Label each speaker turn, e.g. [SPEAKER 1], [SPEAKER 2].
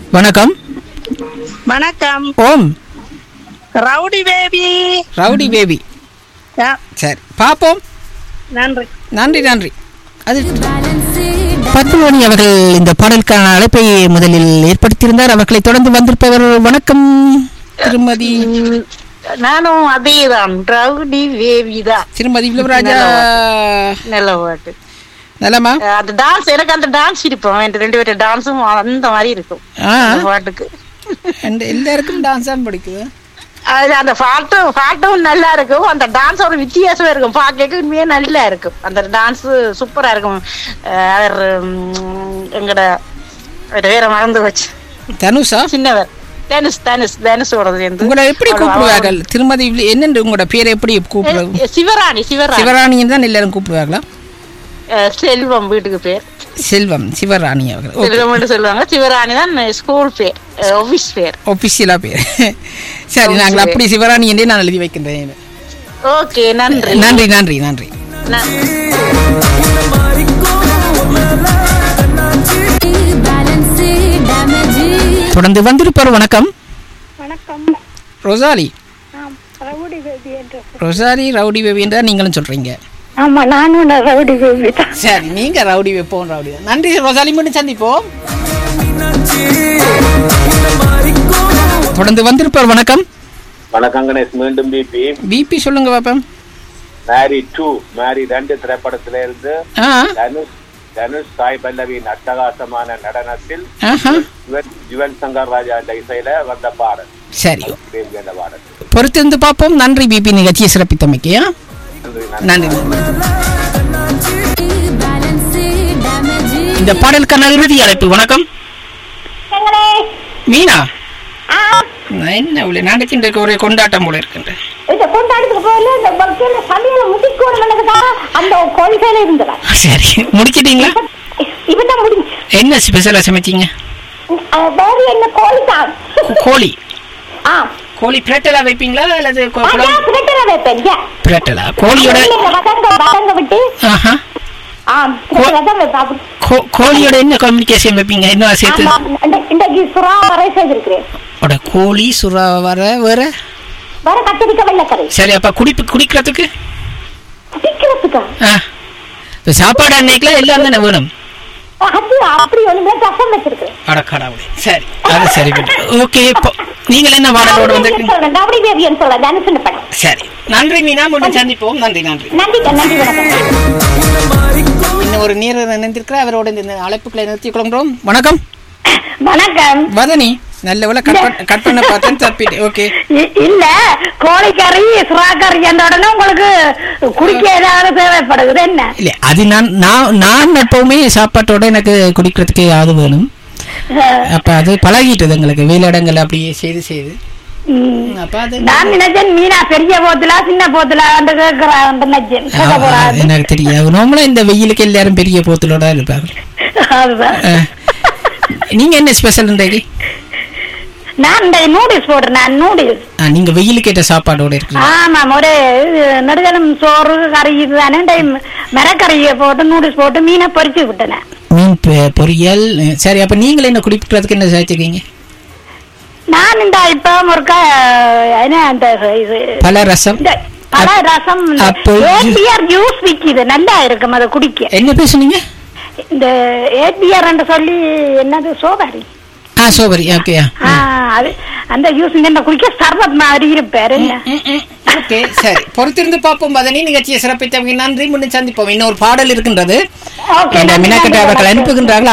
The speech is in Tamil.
[SPEAKER 1] வணக்கம்
[SPEAKER 2] வணக்கம்
[SPEAKER 1] ஓம்
[SPEAKER 2] ரவுடி பேபி
[SPEAKER 1] ரவுடி பேபி சரி பார்ப்போம்
[SPEAKER 2] நன்றி
[SPEAKER 1] நன்றி நன்றி அது பத்து மணி அவர்கள் இந்த பாடலுக்கான அழைப்பை முதலில் ஏற்படுத்தியிருந்தார் அவர்களை தொடர்ந்து வந்திருப்பவர் வணக்கம் திருமதி
[SPEAKER 2] நானும் அதேதான் ரவுடி பேபி தான்
[SPEAKER 1] திருமதி வில்லவராஜா
[SPEAKER 2] நல்ல பாட்டு
[SPEAKER 1] நலமா
[SPEAKER 2] அஹ் அந்த டான்ஸ் எனக்கு அந்த டான்ஸ் இருப்போம் என் ரெண்டு பேரும் டான்ஸும் அந்த மாதிரி இருக்கும்
[SPEAKER 1] ஆ
[SPEAKER 2] அந்த பாட்டுக்கு
[SPEAKER 1] அந்த எல்லாருக்கும் டான்ஸ் தான் பிடிக்குது
[SPEAKER 2] அது அந்த பாட்டும் பாட்டும் நல்லா இருக்கும் அந்த டான்ஸ் ஒரு வித்தியாசமா இருக்கும் பார்க்க உண்மையே நல்லா இருக்கும் அந்த டான்ஸ் சூப்பரா இருக்கும் அஹ் அவர் உம், எங்கட அவர் வேற மறந்து வச்சு
[SPEAKER 1] தனுஷா
[SPEAKER 2] சின்னவர் தனுஷ் தனுஷ் தனுஷோடது சேர்ந்து
[SPEAKER 1] உங்களை எப்படி
[SPEAKER 2] அவரு-
[SPEAKER 1] கூப்பிடுவார்கள் திருமதி வில்லி- என்னென்று உங்களோட பேரை எப்படி கூப்பிடுவாங்க
[SPEAKER 2] அவரு- சிவராணி சிவராணி
[SPEAKER 1] சிவராணின்னு தான் எல்லாரும் கூப்பிடுவார்களா
[SPEAKER 2] அஹ் செல்வம் வீட்டுக்கு பேர்
[SPEAKER 1] செல்வம் சிவராணி அவர்கள் ஓகே
[SPEAKER 2] செல்வம் சொல்லுவாங்க சிவராணி தான் ஸ்கூல் பேர் ஆபீஸ் பேர்
[SPEAKER 1] ஒபிஷியலா பேர் சரி நாங்கள் அப்படி சிவராணி என்றே நான் எழுதி வைக்கின்றேன்
[SPEAKER 2] ஓகே நன்றி
[SPEAKER 1] நன்றி நன்றி நன்றி
[SPEAKER 2] நன்றி
[SPEAKER 1] தொடர்ந்து வந்திருப்பார் வணக்கம்
[SPEAKER 3] வணக்கம்
[SPEAKER 1] ரொசாலி
[SPEAKER 3] ஆம் ரவுடி பேபி என்று
[SPEAKER 1] ரொசாலி ரவுடி பேபி என்றா நீங்களும் சொல்றீங்க
[SPEAKER 3] ஆமா நானும் நான் ரவுடி பேபி தான்
[SPEAKER 1] சரி நீங்க ரவுடி வைப்போம் ரவுடி தான். நன்றி ரொசாலி மட்டும் சந்திப்போம் தொடர்ந்து வந்திருப்பார் வணக்கம்
[SPEAKER 4] வணக்கம் கணேஷ் மீண்டும் பிபி
[SPEAKER 1] பிபி சொல்லுங்க பாப்பம்
[SPEAKER 4] மேரி டூ மேரி ரெண்டு திரைப்படத்தில இருந்து
[SPEAKER 1] ஆ
[SPEAKER 4] தனுஷ் தனுஷ் சாய் பல்லவியின் அட்டகாசமான நடனத்தில்
[SPEAKER 1] ஆஹா
[SPEAKER 4] யுவன் யுவன் சங்கர் ராஜா என்ற இசையில வந்த பாடல்
[SPEAKER 1] சரி
[SPEAKER 4] தேவி என்ற பாடல்
[SPEAKER 1] பொறுத்திருந்து பார்ப்போம் நன்றி பிபி நிகழ்ச்சியை சிறப்பித்தமைக்கு ஆ?
[SPEAKER 4] நன்றி
[SPEAKER 1] நன்றி இந்த பாடலுக்கான இறுதி அழைப்பு வணக்கம் மீனா நான் என்ன இவ்வளவு நடக்கின்ற ஒரே கொண்டாட்டம் போல இருக்கின்றேன்
[SPEAKER 3] இந்த கொண்டாடுறதுக்கு போல இந்த பக்தியில சமையல முடிக்கணும்னதுக்காக அந்த கொள்கையில இருந்ததா
[SPEAKER 1] சரி முடிச்சிட்டீங்களா
[SPEAKER 3] இவன் முடிஞ்சு
[SPEAKER 1] என்ன ஸ்பெஷலா சமைச்சீங்க
[SPEAKER 3] அஹ் வேற என்ன கோழி தான்
[SPEAKER 1] கோழி
[SPEAKER 3] ஆ
[SPEAKER 1] கோழி பிரட்டலா வைப்பீங்களா அல்லது கொ-
[SPEAKER 3] ஆ,
[SPEAKER 1] குழம்பு
[SPEAKER 3] நான் பிரட்டரை வைப்பேன் ஏன்?
[SPEAKER 1] பிரட்டலா கோழியோட
[SPEAKER 3] இல்லைங்க, வதங்க வதங்க விட்டு
[SPEAKER 1] ஆஹா
[SPEAKER 3] ஆ பிரட்டரை தான் வைப்பேன் அப்படி.
[SPEAKER 1] கோ- கோழியோட என்ன கம்யூனிகேஷன் வைப்பீங்க என்ன சேர்த்து
[SPEAKER 3] ஆமா, இந்த- இன்றைக்கு சுறா வரை செய்திருக்கிறேன்
[SPEAKER 1] அட கோழி சுறா வர வேற
[SPEAKER 3] வர கத்திரிக்காய் வெள்ளக்கரை
[SPEAKER 1] சரி அப்ப குடிப்பு குடிக்கிறதுக்கு
[SPEAKER 3] குடிக்கிறதுக்கா
[SPEAKER 1] ஆ இப்ப சாப்பாடு அன்னைக்குலாம் எல்லாம் தானே வேணும்
[SPEAKER 3] அது அப்படி ஒண்ணுமே ரசம் வச்சிருக்கிறேன்
[SPEAKER 1] அட கடவுளே சரி அது சரி ஓகே இப்போ நீங்கள் என்ன பாடலோடு வந்து
[SPEAKER 3] சொல்றேன் ரவுடி பேபின்னு சொல்றேன் தனுஷன் படம்
[SPEAKER 1] சரி நன்றி மீனா மீண்டும் சந்திப்போம் நன்றி நன்றி
[SPEAKER 3] நன்றி நன்றி வணக்கம்
[SPEAKER 1] இன்னும் ஒரு நீர் நினைந்திருக்கிற அவரோட இந்த அழைப்புகளை நிறுத்திக் கொள்கிறோம் வணக்கம்
[SPEAKER 3] வணக்கம்
[SPEAKER 1] வதனி நல்ல வேலை கட் பண்ண கட் பண்ண பார்த்தேன் தப்பிட்டு ஓகே
[SPEAKER 3] இ- இல்ல கோழிக்கறி சுறாக்கறி என்ற உடனே உங்களுக்கு குடிக்க ஏதாவது தேவைப்படுது என்ன
[SPEAKER 1] இல்ல அது நான் நான் நான் எப்பவுமே சாப்பாட்டோட எனக்கு குடிக்கிறதுக்கு யாவது வேணும் அப்ப அது பழகிட்டது எங்களுக்கு வேலையிடங்கள் அப்படியே செய்து செய்து
[SPEAKER 3] ம்.
[SPEAKER 1] அப்ப அது
[SPEAKER 3] நான் நினைச்சேன் மீனா பெரிய போத்துலா சின்ன போத்துலா கேக்குறான் நினைச்சேன்
[SPEAKER 1] ஆ,
[SPEAKER 3] கேட்க
[SPEAKER 1] ஆ,
[SPEAKER 3] போறாரு.
[SPEAKER 1] எனக்கு தெரியாது நார்மலா இந்த வெயிலுக்கு எல்லாரும் பெரிய போத்தலோட தான் இருப்பாங்க
[SPEAKER 3] அதுதான்
[SPEAKER 1] ஆ. நீங்க என்ன ஸ்பெஷல் இன்றைக்கு
[SPEAKER 3] நான் இந்த நூடுல்ஸ் போடுறேன் நான் நூடுல்ஸ்
[SPEAKER 1] ஆ, நீங்க வெயிலுக்கு ஏற்ற சாப்பாடோட இருக்கிறீங்க
[SPEAKER 3] ஆமாம் ஒரு நெடுதலும் சோறு கறி இதுதானே டைம் மரக்கறியை போட்டு நூடுல்ஸ் போட்டு மீனை பொரிச்சு விட்டேன்
[SPEAKER 1] மீன் பொ- பொரியல் சரி அப்ப நீங்களே என்ன குடிக்கிறதுக்கு என்ன சேர்த்துக்கீங்க
[SPEAKER 3] நான் இந்த இப்ப ஒருக்கா என்ன அந்த இது
[SPEAKER 1] பல ரசம்
[SPEAKER 3] இந்த பல ரசம்
[SPEAKER 1] அப்போ
[SPEAKER 3] ஏபிஆர் ஜூஸ் விக்குது நல்லா இருக்கும் அதை குடிக்க
[SPEAKER 1] என்ன பேசுனீங்க
[SPEAKER 3] இந்த ஏபிஆர் என்று சொல்லி என்னது சோபாரி
[SPEAKER 1] ஆ சோபரி ஓகே
[SPEAKER 3] ஆ, அது அந்த ஜூஸ் இந்த குடிக்க சர்பத் மாதிரி இருப்பாரு என்ன
[SPEAKER 1] ஓகே சரி பொறுத்திருந்து பார்ப்போம் பதனி நிகழ்ச்சியை சிறப்பித்தவங்க நன்றி முன்னு சந்திப்போம் இன்னொரு பாடல் இருக்கின்றது
[SPEAKER 3] Okay,
[SPEAKER 1] இந்த
[SPEAKER 3] நன்றி,
[SPEAKER 1] மினக்கட்டை
[SPEAKER 3] நன்றி,
[SPEAKER 1] அவர்கள்
[SPEAKER 3] வணக்கம்.
[SPEAKER 1] அனுப்புகின்றார்கள்